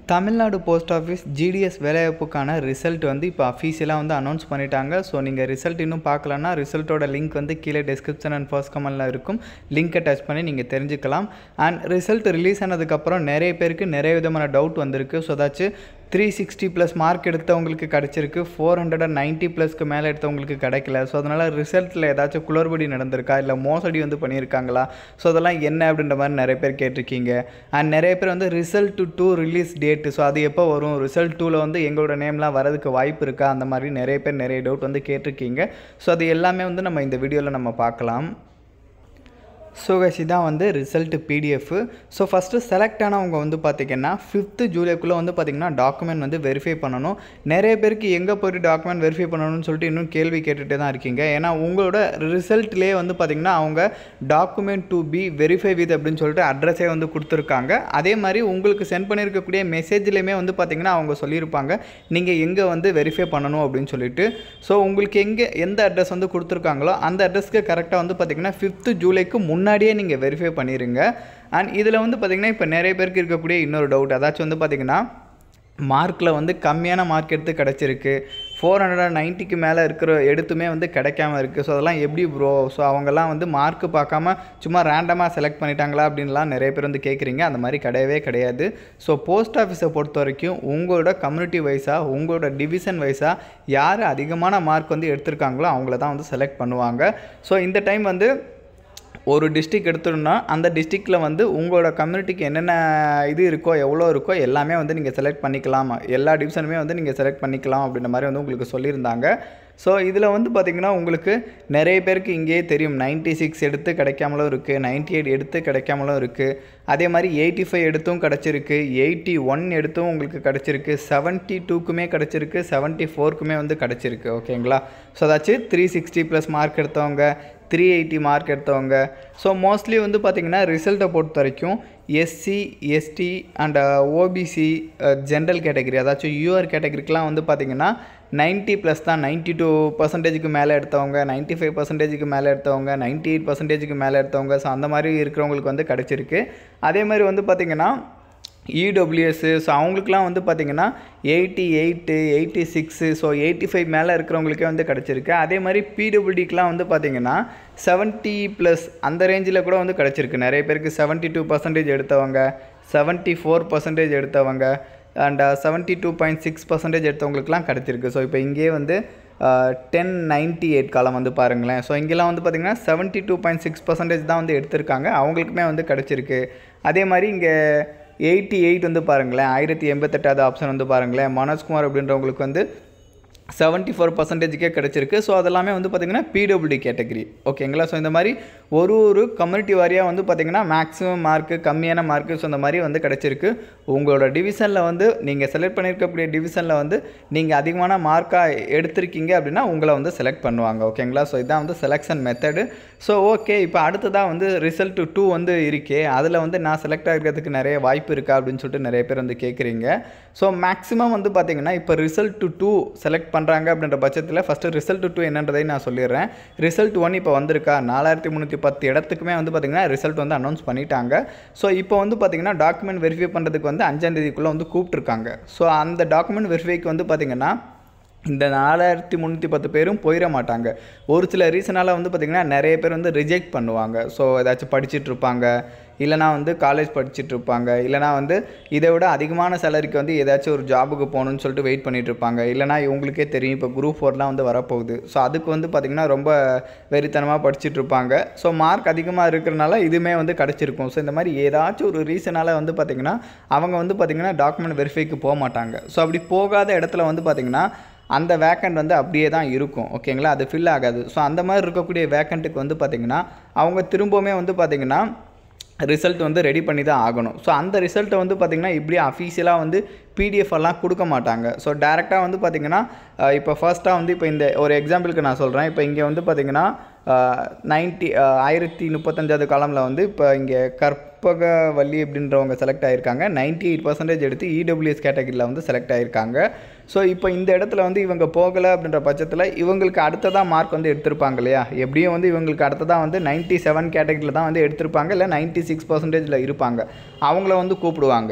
Tamil Nadu post office GDS வேலைவாய்ப்புக்கான result வந்து இப்போ அஃபீஷியலாக வந்து அனௌன்ஸ் பண்ணிட்டாங்க ஸோ நீங்கள் ரிசல்ட் இன்னும் பார்க்கலன்னா ரிசல்ட்டோட லிங்க் வந்து கீழே டிஸ்கிரிப்ஷன் அண்ட் ஃபர்ஸ்ட் கமெண்டில் இருக்கும் லிங்க்கை டச் பண்ணி நீங்கள் தெரிஞ்சுக்கலாம் அண்ட் ரிசல்ட் ரிலீஸ் ஆனதுக்கப்புறம் நிறைய பேருக்கு நிறைய விதமான டவுட் வந்திருக்கு ஸோ அதாச்சும் த்ரீ சிக்ஸ்டி ப்ளஸ் மார்க் எடுத்தவங்களுக்கு கிடச்சிருக்கு ஃபோர் ஹண்ட்ரட் அண்ட் நைன்ட்டி ப்ளஸ்க்கு மேலே எடுத்தவங்களுக்கு கிடைக்கல ஸோ அதனால் ரிசல்ட்டில் ஏதாச்சும் குளறுபடி நடந்திருக்கா இல்லை மோசடி வந்து பண்ணியிருக்காங்களா ஸோ அதெல்லாம் என்ன அப்படின்ற மாதிரி நிறைய பேர் கேட்டிருக்கீங்க அண்ட் நிறைய பேர் வந்து result to release date so அது எப்போ வரும் ரிசல்ட் டூவில் வந்து எங்களோட நேம்லாம் வரதுக்கு வாய்ப்பு இருக்கா அந்த மாதிரி நிறைய பேர் நிறைய டவுட் வந்து கேட்டிருக்கீங்க ஸோ அது எல்லாமே வந்து நம்ம இந்த வீடியோவில் நம்ம பார்க்கலாம் ஸோ கைஸ் இதான் வந்து result PDF so first select ஆனவங்க வந்து பார்த்திங்கன்னா ஃபிஃப்த்து ஜூலைக்குள்ளே வந்து பார்த்திங்கன்னா டாக்குமெண்ட் வந்து வெரிஃபை பண்ணணும் நிறைய பேருக்கு எங்கே போய்ட்டு டாக்குமெண்ட் வெரிஃபை பண்ணணும்னு சொல்லிட்டு இன்னும் கேள்வி கேட்டுகிட்டே தான் இருக்கீங்க ஏன்னா உங்களோட ரிசல்ட்லேயே வந்து பார்த்திங்கன்னா அவங்க document to be verify with அப்படின்னு சொல்லிட்டு அட்ரஸே வந்து கொடுத்துருக்காங்க அதே மாதிரி உங்களுக்கு சென்ட் பண்ணியிருக்கக்கூடிய மெசேஜ்லேயுமே வந்து பார்த்திங்கன்னா அவங்க சொல்லியிருப்பாங்க நீங்கள் எங்கே வந்து வெரிஃபை பண்ணணும் அப்படின்னு சொல்லிட்டு ஸோ உங்களுக்கு எங்கே எந்த அட்ரஸ் வந்து கொடுத்துருக்காங்களோ அந்த அட்ரஸ்க்கு கரெக்டாக வந்து பார்த்திங்கன்னா ஃபிஃப்த்து ஜூலைக்கு முன்னாடியே நீங்கள் வெரிஃபை பண்ணிடுங்க அண்ட் இதில் வந்து பார்த்திங்கன்னா இப்போ நிறைய பேருக்கு இருக்கக்கூடிய இன்னொரு டவுட் அதாச்சும் வந்து பார்த்திங்கன்னா மார்க்கில் வந்து கம்மியான மார்க் எடுத்து கிடச்சிருக்கு ஃபோர் ஹண்ட்ரட் அண்ட் நைன்ட்டிக்கு மேலே இருக்கிற எடுத்துமே வந்து கிடைக்காம இருக்குது ஸோ அதெல்லாம் எப்படி ப்ரோ ஸோ அவங்கெல்லாம் வந்து மார்க்கு பார்க்காம சும்மா ரேண்டமாக செலக்ட் பண்ணிட்டாங்களா அப்படின்லாம் நிறைய பேர் வந்து கேட்குறீங்க அந்த மாதிரி கிடையவே கிடையாது ஸோ போஸ்ட் ஆஃபீஸை பொறுத்த வரைக்கும் உங்களோட கம்யூனிட்டி வைஸாக உங்களோட டிவிஷன் வைஸாக யார் அதிகமான மார்க் வந்து எடுத்திருக்காங்களோ அவங்கள தான் வந்து செலக்ட் பண்ணுவாங்க ஸோ இந்த டைம் வந்து ஒரு டிஸ்ட்ரிக் எடுத்துட்டோம்னா அந்த டிஸ்ட்ரிக்டில் வந்து உங்களோட கம்யூனிட்டிக்கு என்னென்ன இது இருக்கோ எவ்வளோ இருக்கோ எல்லாமே வந்து நீங்கள் செலக்ட் பண்ணிக்கலாம் எல்லா டிவிஷனுமே வந்து நீங்கள் செலக்ட் பண்ணிக்கலாம் அப்படின்ற மாதிரி வந்து உங்களுக்கு சொல்லியிருந்தாங்க ஸோ இதில் வந்து பார்த்திங்கன்னா உங்களுக்கு நிறைய பேருக்கு இங்கேயே தெரியும் நைன்ட்டி சிக்ஸ் எடுத்து கிடைக்காமலும் இருக்குது நைன்ட்டி எயிட் எடுத்து கிடைக்காமலும் இருக்குது அதே மாதிரி எயிட்டி ஃபைவ் எடுத்தும் கிடச்சிருக்கு எயிட்டி ஒன் எடுத்தும் உங்களுக்கு கிடச்சிருக்கு செவன்ட்டி டூக்குமே கிடச்சிருக்கு செவன்ட்டி ஃபோருக்குமே வந்து கிடச்சிருக்கு ஓகேங்களா ஸோ அதாச்சும் த்ரீ சிக்ஸ்டி ப்ளஸ் மார்க் எடுத்தவங்க த்ரீ எயிட்டி மார்க் எடுத்தவங்க ஸோ மோஸ்ட்லி வந்து பார்த்திங்கன்னா ரிசல்ட்டை பொறுத்த வரைக்கும் SC ST and OBC general category அதாச்சும் யூஆர் கேட்டகரிக்கெலாம் வந்து பார்த்திங்கன்னா நைன்ட்டி ப்ளஸ் தான் நைன்ட்டி டூ பர்சன்டேஜுக்கு மேலே எடுத்தவங்க நைன்ட்டி ஃபைவ் பர்சன்டேஜுக்கு மேலே எடுத்தவங்க நைன்ட்டி எயிட் பர்சன்டேஜுக்கு மேலே எடுத்தவங்க ஸோ அந்த மாதிரி இருக்கிறவங்களுக்கு வந்து கிடச்சிருக்கு அதே மாதிரி வந்து பார்த்திங்கன்னா இடபிள்யூஎஸ்ஸு ஸோ அவங்களுக்குலாம் வந்து பார்த்திங்கன்னா eighty eight eighty six so eighty five மேலே இருக்கிறவங்களுக்கே வந்து கிடச்சிருக்கு அதே மாதிரி பிடபிள்யூடிக்கெலாம் வந்து பார்த்திங்கன்னா செவன்ட்டி ப்ளஸ் அந்த ரேஞ்சில் கூட வந்து கிடச்சிருக்கு நிறைய பேருக்கு செவன்ட்டி டூ பர்சன்டேஜ் எடுத்தவங்க செவன்ட்டி ஃபோர் பர்சன்டேஜ் எடுத்தவங்க and seventy two point six percentage எடுத்தவங்களுக்குலாம் கிடச்சிருக்கு ஸோ இப்போ இங்கேயே வந்து டென் நைன்ட்டி எயிட் காலம் வந்து பாருங்களேன் ஸோ இங்கெல்லாம் வந்து பார்த்திங்கன்னா seventy two point six percentage தான் வந்து எடுத்திருக்காங்க அவங்களுக்குமே வந்து கிடச்சிருக்கு அதே மாதிரி இங்கே எயிட்டி எயிட் வந்து பாருங்களேன் ஆயிரத்தி எண்பத்தெட்டாவது ஆப்ஷன் வந்து பாருங்களேன் மனோஜ்குமார் அப்படின்றவங்களுக்கு வந்து செவன்ட்டி ஃபோர் பர்சன்டேஜுக்கே கிடச்சிருக்கு ஸோ அதெல்லாமே வந்து பார்த்திங்கன்னா பிடபிள்யூடி கேட்டகரி ஓகேங்களா ஸோ இந்த மாதிரி ஒரு ஒரு கம்யூனிட்டி வாரியாக வந்து பார்த்திங்கன்னா மேக்ஸிமம் மார்க்கு கம்மியான மார்க்கு ஸோ அந்த மாதிரி வந்து கிடச்சிருக்கு உங்களோட டிவிஷனில் வந்து நீங்கள் செலக்ட் பண்ணியிருக்கக்கூடிய டிவிஷனில் வந்து நீங்கள் அதிகமான மார்க்காக எடுத்திருக்கீங்க அப்படின்னா உங்களை வந்து செலக்ட் பண்ணுவாங்க ஓகேங்களா ஸோ இதான் வந்து செலெக்ஷன் மெத்தடு ஸோ ஓகே இப்போ அடுத்ததாக வந்து ரிசல்ட் டூ வந்து இருக்கே அதில் வந்து நான் செலக்ட் ஆகிறதுக்கு நிறைய வாய்ப்பு இருக்கா அப்படின்னு சொல்லிட்டு நிறைய பேர் வந்து கேட்குறீங்க ஸோ மேக்ஸிமம் வந்து பார்த்திங்கன்னா இப்போ ரிசல்ட் டூ செலக்ட் பண்ணுறாங்க அப்படின்ற பட்சத்தில் ஃபஸ்ட்டு ரிசல்ட் டூ என்னன்றதை நான் சொல்லிடுறேன் ரிசல்ட் ஒன் இப்போ வந்திருக்கா நாலாயிரத்தி முந்நூற்றி பத்து இடத்துக்குமே வந்து பார்த்திங்கன்னா ரிசல்ட் வந்து அனௌன்ஸ் பண்ணிட்டாங்க ஸோ இப்போ வந்து பார்த்திங்கன்னா டாக்குமெண்ட் வெரிஃபை பண்ணுறதுக்கு வந்து அஞ்சாந்தேதிக்குள்ளே வந்து கூப்பிட்ருக்காங்க ஸோ அந்த டாக்குமெண்ட் வெரிஃபைக்கு வந்து பார்த்திங்கன்னா இந்த நாலாயிரத்தி முந்நூற்றி பத்து பேரும் போயிட மாட்டாங்க ஒரு சில ரீசனால் வந்து பார்த்திங்கன்னா நிறைய பேர் வந்து ரிஜெக்ட் பண்ணுவாங்க ஸோ ஏதாச்சும் படிச்சுட்டு இருப்பாங்க இல்லைனா வந்து காலேஜ் படிச்சுட்டு இருப்பாங்க இல்லைனா வந்து இதை விட அதிகமான சேலரிக்கு வந்து ஏதாச்சும் ஒரு ஜாபுக்கு போகணுன்னு சொல்லிட்டு வெயிட் பண்ணிட்டு இருப்பாங்க இல்லைனா இவங்களுக்கே தெரியும் இப்போ குரூப் ஃபோர்லாம் வந்து வரப்போகுது ஸோ அதுக்கு வந்து பார்த்திங்கன்னா ரொம்ப வெறித்தனமாக படிச்சுட்டு இருப்பாங்க ஸோ மார்க் அதிகமாக இருக்கிறனால இதுவுமே வந்து கிடச்சிருக்கும் ஸோ இந்த மாதிரி ஏதாச்சும் ஒரு ரீசனால் வந்து பார்த்திங்கன்னா அவங்க வந்து பார்த்திங்கன்னா டாக்குமெண்ட் வெரிஃபைக்கு போக மாட்டாங்க ஸோ அப்படி போகாத இடத்துல வந்து பார்த்திங்கன்னா அந்த வேக்கண்ட் வந்து அப்படியே தான் இருக்கும் ஓகேங்களா அது ஃபில் ஆகாது ஸோ அந்த மாதிரி இருக்கக்கூடிய வேக்கண்ட்டுக்கு வந்து பார்த்திங்கன்னா அவங்க திரும்பவுமே வந்து பார்த்திங்கன்னா ரிசல்ட் வந்து ரெடி பண்ணி தான் ஆகணும் ஸோ அந்த ரிசல்ட்டை வந்து பார்த்திங்கன்னா இப்படி அஃபீஷியலாக வந்து பிடிஎஃப் எல்லாம் கொடுக்க மாட்டாங்க ஸோ டேரெக்டாக வந்து பார்த்திங்கன்னா இப்போ ஃபர்ஸ்ட்டாக வந்து இப்போ இந்த ஒரு எக்ஸாம்பிளுக்கு நான் சொல்கிறேன் இப்போ இங்கே வந்து பார்த்திங்கன்னா நைன்ட்டி ஆயிரத்தி முப்பத்தஞ்சாவது காலமில் வந்து இப்போ இங்கே கற்பகவல்லி அப்படின்றவங்க செலக்ட் ஆகியிருக்காங்க நைன்ட்டி எயிட் பர்சன்டேஜ் எடுத்து இடபிள்யூஎஸ் கேட்டகரியில் வந்து செலக்ட் ஆகியிருக்காங்க ஸோ இப்போ இந்த இடத்துல வந்து இவங்க போகலை அப்படின்ற பட்சத்தில் இவங்களுக்கு அடுத்ததாக மார்க் வந்து எடுத்திருப்பாங்க இல்லையா எப்படியும் வந்து இவங்களுக்கு அடுத்ததாக வந்து நைன்ட்டி செவன் கேட்டகரியில் தான் வந்து எடுத்திருப்பாங்க இல்லை நைன்ட்டி சிக்ஸ் பர்சன்டேஜில் இருப்பாங்க அவங்கள வந்து கூப்பிடுவாங்க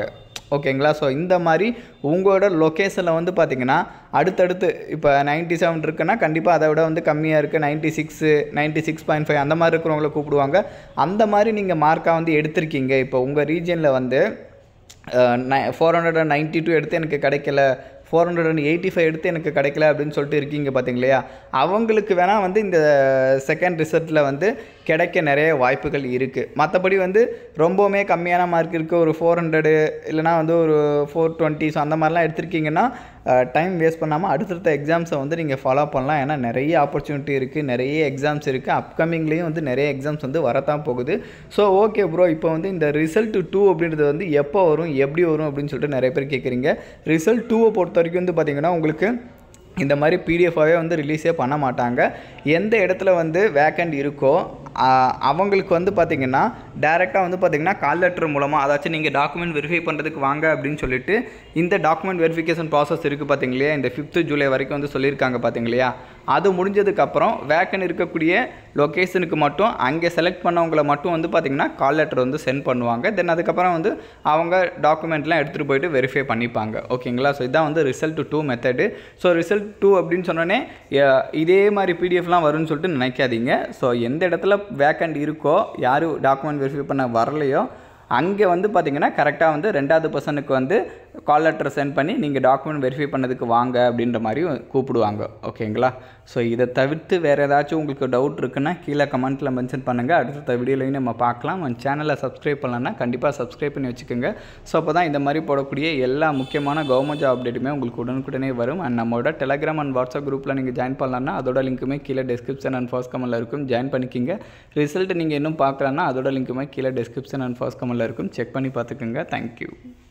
ஓகேங்களா ஸோ இந்த மாதிரி உங்களோட லொக்கேஷனில் வந்து பார்த்தீங்கன்னா அடுத்தடுத்து இப்போ நைன்ட்டி செவன் இருக்குன்னா கண்டிப்பாக அதை விட வந்து கம்மியாக இருக்குது ninety six ninety six point five அந்த மாதிரி இருக்கிறவங்கள கூப்பிடுவாங்க அந்த மாதிரி நீங்கள் மார்க்காக வந்து எடுத்திருக்கீங்க இப்போ உங்கள் ரீஜனில் வந்து four hundred and ninety two எடுத்து எனக்கு கிடைக்கல four hundred and eighty five எடுத்து எனக்கு கிடைக்கல அப்படின்னு சொல்லிட்டு இருக்கீங்க பார்த்தீங்களா அவங்களுக்கு வேணால் வந்து இந்த செகண்ட் ரிசல்ட்டில் வந்து கிடைக்க நிறைய வாய்ப்புகள் இருக்குது மற்றபடி வந்து ரொம்பவுமே கம்மியான மார்க் இருக்குது ஒரு ஃபோர் ஹண்ட்ரடு இல்லைனா வந்து ஒரு ஃபோர் டுவெண்ட்டி ஸோ அந்த மாதிரிலாம் எடுத்திருக்கீங்கன்னா டைம் வேஸ்ட் பண்ணாமல் அடுத்தடுத்த எக்ஸாம்ஸை வந்து நீங்கள் ஃபாலோ பண்ணலாம் ஏன்னா நிறைய ஆப்பர்ச்சுனிட்டி இருக்குது நிறைய எக்ஸாம்ஸ் இருக்குது அப்கமிங்லேயும் வந்து நிறைய எக்ஸாம்ஸ் வந்து வரத்தான் போகுது ஸோ ஓகே ப்ரோ இப்போ வந்து இந்த ரிசல்ட் டூ அப்படின்றது வந்து எப்போ வரும் எப்படி வரும் அப்படின்னு சொல்லிட்டு நிறைய பேர் கேட்குறீங்க ரிசல்ட் டூவை பொறுத்த வரைக்கும் வந்து பார்த்திங்கன்னா உங்களுக்கு இந்த மாதிரி பிடிஎஃபாகவே வந்து ரிலீஸே பண்ண மாட்டாங்க எந்த இடத்துல வந்து வேக்கண்ட் இருக்கோ அவங்களுக்கு வந்து பார்த்திங்கன்னா டேரெக்டாக வந்து பார்த்திங்கன்னா கால் லெட்டர் மூலமாக அதாச்சும் நீங்கள் டாக்குமெண்ட் வெரிஃபை பண்ணுறதுக்கு வாங்க அப்படின்னு சொல்லிட்டு இந்த டாக்குமெண்ட் வெரிஃபிகேஷன் ப்ராசஸ் இருக்குது பார்த்தீங்களா இந்த ஃபிஃப்த்து ஜூலை வரைக்கும் வந்து சொல்லியிருக்காங்க பார்த்தீங்களா அது முடிஞ்சதுக்கப்புறம் வேக்கன் இருக்கக்கூடிய லொக்கேஷனுக்கு மட்டும் அங்கே செலக்ட் பண்ணவங்கள மட்டும் வந்து பார்த்திங்கன்னா கால் லெட்டர் வந்து சென்ட் பண்ணுவாங்க தென் அதுக்கப்புறம் வந்து அவங்க டாக்குமெண்ட்லாம் எடுத்துகிட்டு போயிட்டு வெரிஃபை பண்ணிப்பாங்க ஓகேங்களா ஸோ இதான் வந்து result to method so result to அப்படின்னு சொன்னோன்னே இதே மாதிரி பிடிஎஃப்லாம் வரும்னு சொல்லிட்டு நினைக்காதீங்க ஸோ எந்த இடத்துல வேக்கண்ட் இருக்கோ யார் டாக்குமெண்ட் வெரிஃபை பண்ண வரலையோ அங்கே வந்து பார்த்திங்கன்னா கரெக்டாக வந்து ரெண்டாவது பர்சனுக்கு வந்து கால் லெட்டர் சென்ட் பண்ணி நீங்கள் டாக்குமெண்ட் வெரிஃபை பண்ணதுக்கு வாங்க அப்படின்ற மாதிரி கூப்பிடுவாங்க ஓகேங்களா ஸோ இதை தவிர்த்து வேறு ஏதாச்சும் உங்களுக்கு டவுட் இருக்குன்னா கீழே கமெண்ட்டில் மென்ஷன் பண்ணுங்கள் அடுத்த வீடியோலையும் நம்ம பார்க்கலாம் உங்கள் சேனலை சப்ஸ்கிரைப் பண்ணலன்னா கண்டிப்பாக சப்ஸ்கிரைப் பண்ணி வச்சுக்கோங்க ஸோ அப்போ தான் இந்த மாதிரி போடக்கூடிய எல்லா முக்கியமான கவர்மெண்ட் ஜாப் அப்டேட்டுமே உங்களுக்கு உடனுக்குடனே வரும் அண்ட் நம்மளோட டெலகிராம் அண்ட் வாட்ஸ்அப் குரூப்பில் நீங்கள் ஜாயின் பண்ணலான்னா அதோட லிங்க்குமே கீழே டிஸ்கிரிப்ஷன் அண்ட் ஃபர்ஸ்ட் கமெண்ட்டில் இருக்கும் ஜாயின் பண்ணிக்கிங்க ரிசல்ட் நீங்கள் இன்னும் பார்க்கலன்னா அதோட லிங்க்குமே கீழே டிஸ்கிரிப்ஷன் அண்ட் ஃபர்ஸ்ட் கமெண்ட்டில் இருக்கும் செக் பண்ணி பார்த்துக்கோங்க தேங்க்யூ